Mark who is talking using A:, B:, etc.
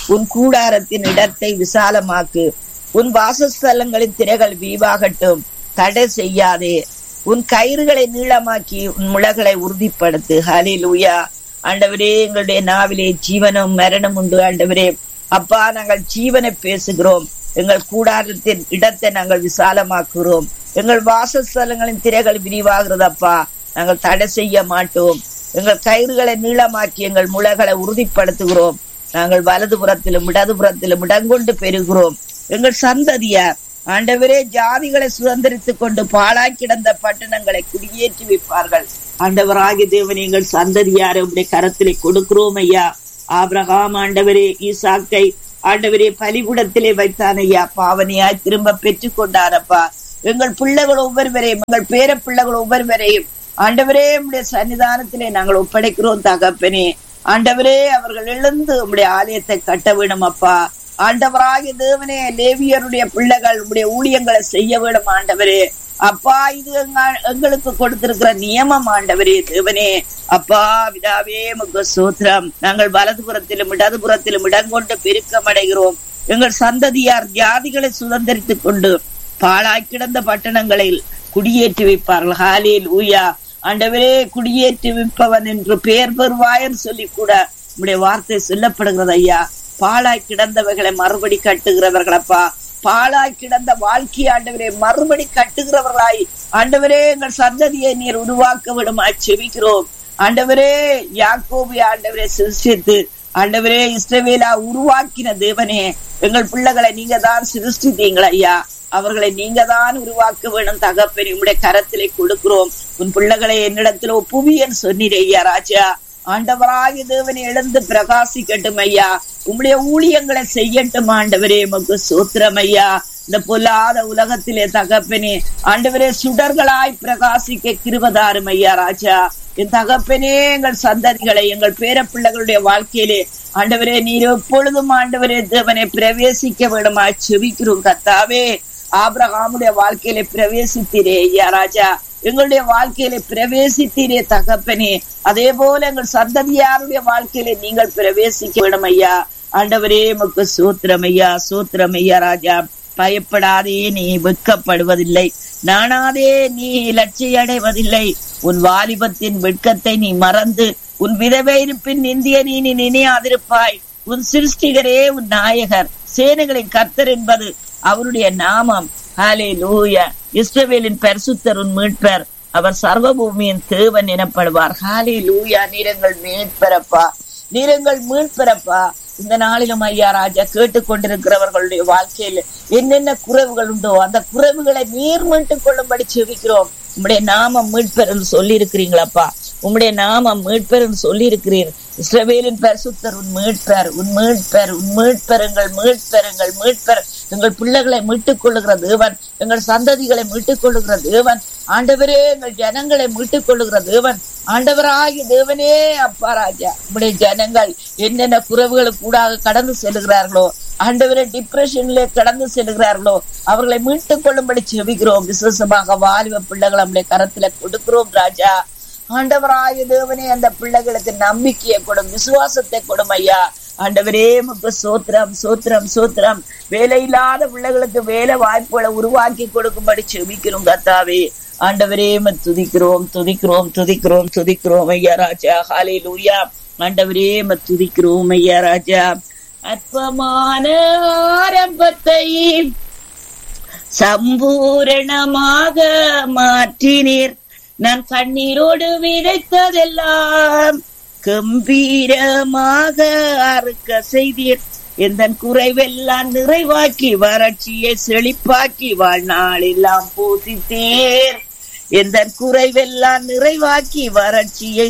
A: உன் கூடாரத்தின் இடத்தை விசாலமாக்கு உன் வாசஸ்தலங்களின் திரைகள் வீவாகட்டும் தடை செய்யாதே உன் கயிறுகளை நீளமாக்கி உன் முளகளை உறுதிப்படுத்து ஹலிலூயா ஆண்டவரே எங்களுடைய நாவிலே ஜீவனும் மரணம் உண்டு ஆண்டவரே அப்பா நாங்கள் ஜீவனை பேசுகிறோம் எங்கள் கூடாரத்தின் இடத்தை நாங்கள் விசாலமாக்குகிறோம் எங்கள் வாசஸ்தலங்களின் திரைகள் விரிவாகிறதப்பா நாங்கள் தடை செய்ய மாட்டோம் எங்கள் கயிறுகளை நீளமாக்கி எங்கள் முளைகளை உறுதிப்படுத்துகிறோம் நாங்கள் வலதுபுறத்திலும் இடதுபுறத்திலும் இடங்கொண்டு பெறுகிறோம் எங்கள் சந்ததியார் ஆண்டவரே ஜாதிகளை சுதந்திரித்துக் கொண்டு பாழாய் கிடந்த பட்டணங்களை குடியேற்றி வைப்பார்கள் ஆண்டவராகி தேவன் எங்கள் சந்ததியாரை உடைய கரத்திலே கொடுக்கிறோம் ஐயா ஆபிரகாம் ஆண்டவரே ஈசாக்கை ஆண்டவரே பலிகுடத்திலே வைத்தான் ஐயா பாவனையாய் திரும்ப பெற்றுக் கொண்டாரப்பா எங்கள் பிள்ளைகள் ஒவ்வொருவரையும் எங்கள் பேர பிள்ளைகள் ஒவ்வொருவரையும் ஆண்டவரே உடைய சன்னிதானத்திலே நாங்கள் ஒப்படைக்கிறோம் தகப்பனே ஆண்டவரே அவர்கள் எழுந்து உம்முடைய ஆலயத்தை கட்ட வேணும் அப்பா ஆண்டவராகிய தேவனே லேவியருடைய பிள்ளைகள் உடைய ஊழியங்களை செய்ய வேணும் ஆண்டவரே அப்பா இது எங்க- எங்களுக்கு கொடுத்திருக்கிற நியமம் ஆண்டவரே தேவனே அப்பா விதாவே முக சூத்திரம் நாங்கள் வலதுபுறத்திலும் இடதுபுறத்திலும் இடங்கொண்டு பெருக்கம் அடைகிறோம் எங்கள் சந்ததியார் ஜாதிகளை சுதந்திரித்துக் கொண்டு பாழாய் கிடந்த பட்டணங்களில் குடியேற்றி வைப்பார்கள் ஹாலில் ஊயா ஆண்டவரே குடியேற்றி வைப்பவன் என்று பெயர் பெறுவாயன்னு சொல்லி கூட உடைய வார்த்தை சொல்லப்படுகிறது ஐயா பாழாய் கிடந்தவைகளை மறுபடி கட்டுகிறவர்களப்பா பாழாய் கிடந்த வாழ்க்கை ஆண்டவரே மறுபடி கட்டுகிறவர்களாய் ஆண்டவரே எங்கள் சந்ததியை நீர் உருவாக்க விடுமா செபிக்கிறோம் ஆண்டவரே யாக்கோபி ஆண்டவரே சிருஷ்டித்து ஆண்டவரே இஸ்ரவேலா உருவாக்கின தேவனே எங்கள் பிள்ளைகளை நீங்க தான் சிருஷ்டித்தீங்களா ஐயா அவர்களை நீங்க தான் உருவாக்க வேணும் தகப்பனே உங்களுடைய கரத்திலே கொடுக்கிறோம் உன் பிள்ளைகளை என்னிடத்தில் ஒப்புவியன்னு சொன்னீரே ஐயா ராஜா ஆண்டவராகிய தேவனை எழுந்து பிரகாசிக்கட்டும் ஐயா உம்முடைய ஊழியங்களை செய்யட்டும் ஆண்டவரே உமக்கு சூத்திரம் ஐயா இந்த பொல்லாத உலகத்திலே தகப்பனே ஆண்டவரே சுடர்களாய் பிரகாசிக்க கிருபதாரும் ஐயா ராஜா என் தகப்பனே எங்கள் சந்ததிகளை எங்கள் பேர பிள்ளைகளுடைய வாழ்க்கையிலே ஆண்டவரே நீர் எப்பொழுதும் ஆண்டவரே தேவனை பிரவேசிக்க வேண்டுமா செவிக்கிறோம் கத்தாவே ஆபிரகாமுடைய வாழ்க்கையிலே பிரவேசித்தீரே ஐயா ராஜா எங்களுடைய வாழ்க்கையிலே பிரவேசித்தீரே தகப்பனே அதே போல எங்கள் சந்ததியாருடைய வாழ்க்கையிலே நீங்கள் பிரவேசிக்க வேண்டும் ஐயா ஆண்டவரே முக்கு சூத்திரம் ஐயா சூத்திரம் ஐயா ராஜா பயப்படாதே நீ வெட்கப்படுவதில்லை நானாதே நீ லட்சிய அடைவதில்லை உன் வாலிபத்தின் வெட்கத்தை நீ மறந்து உன் விதவை இருப்பின் நிந்திய நீ நீ நினையாதிருப்பாய் உன் சிருஷ்டிகரே உன் நாயகர் சேனைகளின் கர்த்தர் என்பது அவருடைய நாமம் ஹாலே லூயா இஸ்ரவேலின் பரிசுத்தர் உன் மீட்பர் அவர் சர்வபூமியின் தேவன் எனப்படுவார் ஹாலே லூயா நீரங்கள் மீட்பரப்பா நீரங்கள் மீட்பரப்பா இந்த நாளிலும் ஐயா ராஜா கேட்டுக்கொண்டிருக்கிறவர்களுடைய வாழ்க்கையில் என்னென்ன குறைவுகள் உண்டோ அந்த குறைவுகளை நீர் மீட்டுக் கொள்ளும்படி செவிக்கிறோம் உம்முடைய நாமம் மீட்பர் என்று சொல்லி இருக்கிறீங்களப்பா உம்முடைய நாமம் மீட்பர் என்று சொல்லி இருக்கிறீர் இஸ்ரவேலின் பரிசுத்தர் உன் மீட்பர் உன் மீட்பர் உன் மீட்பர் எங்கள் மீட்பர் எங்கள் மீட்பர் எங்கள் பிள்ளைகளை மீட்டுக் கொள்ளுகிற தேவன் எங்கள் சந்ததிகளை மீட்டுக் கொள்ளுகிற தேவன் ஆண்டவரே எங்கள் ஜனங்களை மீட்டுக் கொள்ளுகிற தேவன் ஆண்டவராகிய தேவனே அப்பா ராஜா உம்முடைய ஜனங்கள் என்னென்ன குறைவுகளுக்கு கூடாக கடந்து செல்கிறார்களோ ஆண்டவரே டிப்ரெஷன்ல கடந்து செல்கிறார்களோ அவர்களை மீட்டுக் கொள்ளும்படி செபிக்கிறோம் விசேஷமாக வாலிப பிள்ளைகள் நம்முடைய கரத்துல கொடுக்கிறோம் ராஜா ஆண்டவராய தேவனே அந்த பிள்ளைகளுக்கு நம்பிக்கையை கொடும் விசுவாசத்தை கொடும் ஐயா ஆண்டவரே முக்கு சோத்திரம் சோத்திரம் சோத்திரம் வேலை இல்லாத பிள்ளைகளுக்கு வேலை வாய்ப்புகளை உருவாக்கி கொடுக்கும்படி செபிக்கிறோம் கத்தாவே ஆண்டவரே உம்மை துதிக்கிறோம் துதிக்கிறோம் துதிக்கிறோம் துதிக்கிறோம் ஐயா ராஜா ஹாலே லூயா ஆண்டவரே உம்மை துதிக்கிறோம் ஐயா ராஜா அற்பமான ஆரம்பத்தை சம்பூரணமாக மாற்றினீர் நான் கண்ணீரோடு விதைத்ததெல்லாம் கம்பீரமாக அறுக்க செய்தீர் எந்த குறைவெல்லாம் நிறைவாக்கி வறட்சியை செழிப்பாக்கி வாழ்நாளெல்லாம் பூசித்தேர் எந்த குறைவெல்லாம் நிறைவாக்கி வறட்சியை